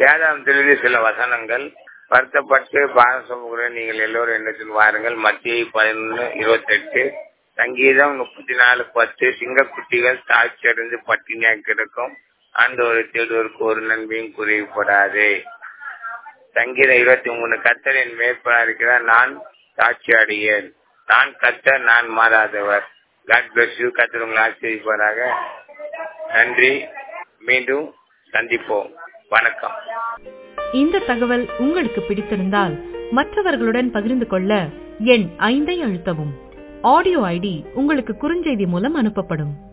வேதாந்தத்திலிருந்து சில வசனங்கள் வருத்தப்பட்டு பாரசமுகிற நீங்கள் எல்லோரும் எண்ணத்தில் வாருங்கள் மத்திய பதினொன்று இருபத்தெட்டு சங்கீதம் முப்பத்தி நாலு பத்து சிங்கக்குட்டிகள் தாழ்ச்சி அடைந்து பட்டினியாக கிடக்கும் ஆண்டவரை தேடுவதற்கு ஒரு நன்மையும் குறைவுபடாது சங்கீதம் இருபத்தி மூணு கத்தரின் மேற்படா இருக்கிறார் நான் சாட்சி அடையேன் நான் கத்தர் நான் மாறாதவர் காட் பிளஸ் யூ கத்தர் உங்களை ஆச்சரிப்பாராக நன்றி மீண்டும் சந்திப்போம் வணக்கம் இந்த தகவல் உங்களுக்கு பிடித்திருந்தால் மற்றவர்களுடன் பகிர்ந்து கொள்ள எண் ஐந்தை அழுத்தவும் ஆடியோ ஐடி உங்களுக்கு குறுஞ்செய்தி மூலம் அனுப்பப்படும்